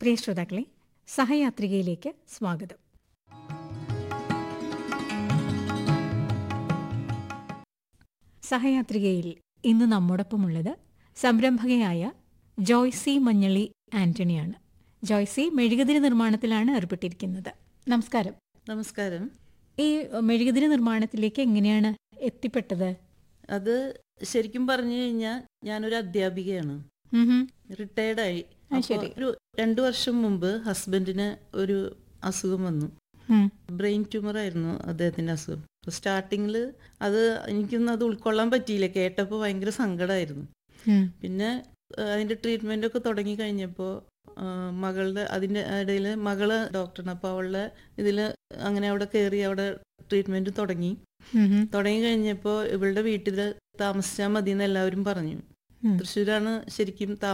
പ്രിയ ശ്രോതാക്കളെ സഹയാത്രികയിലേക്ക് സ്വാഗതം സഹയാത്രികയിൽ ഇന്ന് നമ്മോടൊപ്പമുള്ളത് സംരംഭകയായ ജോയ്സി മഞ്ഞളി ആന്റണിയാണ് ജോയ്സി മെഴുകുതിരി നിർമ്മാണത്തിലാണ് ഏർപ്പെട്ടിരിക്കുന്നത് നമസ്കാരം നമസ്കാരം ഈ മെഴുകുതിരി നിർമ്മാണത്തിലേക്ക് എങ്ങനെയാണ് എത്തിപ്പെട്ടത് അത് ശരിക്കും പറഞ്ഞു കഴിഞ്ഞാൽ ഞാനൊരു അധ്യാപികയാണ് ഉം ഹും. റിട്ടയർഡായി ആ, ശരി. ഒരു രണ്ടു വർഷം മുമ്പ് ഹസ്ബൻഡിന് ഒരു അസുഖം വന്നു ഉം. ബ്രെയിൻ ട്യൂമർ ആയിരുന്നു അദ്ദേഹത്തിന്റെ അസുഖം സ്റ്റാർട്ടിങ്ങിൽ അത് എനിക്കൊന്നും അത് ഉൾക്കൊള്ളാൻ പറ്റിയില്ല കേട്ടപ്പോൾ ഭയങ്കര സങ്കടമായിരുന്നു ഉം. പിന്നെ ആ, അതിന്റെ ട്രീറ്റ്മെന്റ് ഒക്കെ തുടങ്ങി കഴിഞ്ഞപ്പോൾ മകളുടെ അതിന്റെ ഇടയിൽ മകള് ഡോക്ടറാണ് അപ്പോൾ അവളുടെ ഇതിൽ അങ്ങനെ അവിടെ കയറി അവിടെ ട്രീറ്റ്മെന്റ് തുടങ്ങി ഉം ഹും. തുടങ്ങി കഴിഞ്ഞപ്പോൾ ഇവളുടെ വീട്ടിൽ താമസിച്ചാൽ മതി എന്ന് എല്ലാവരും പറഞ്ഞു ഉം. തൃശ്ശൂരാണ് ശരിക്കും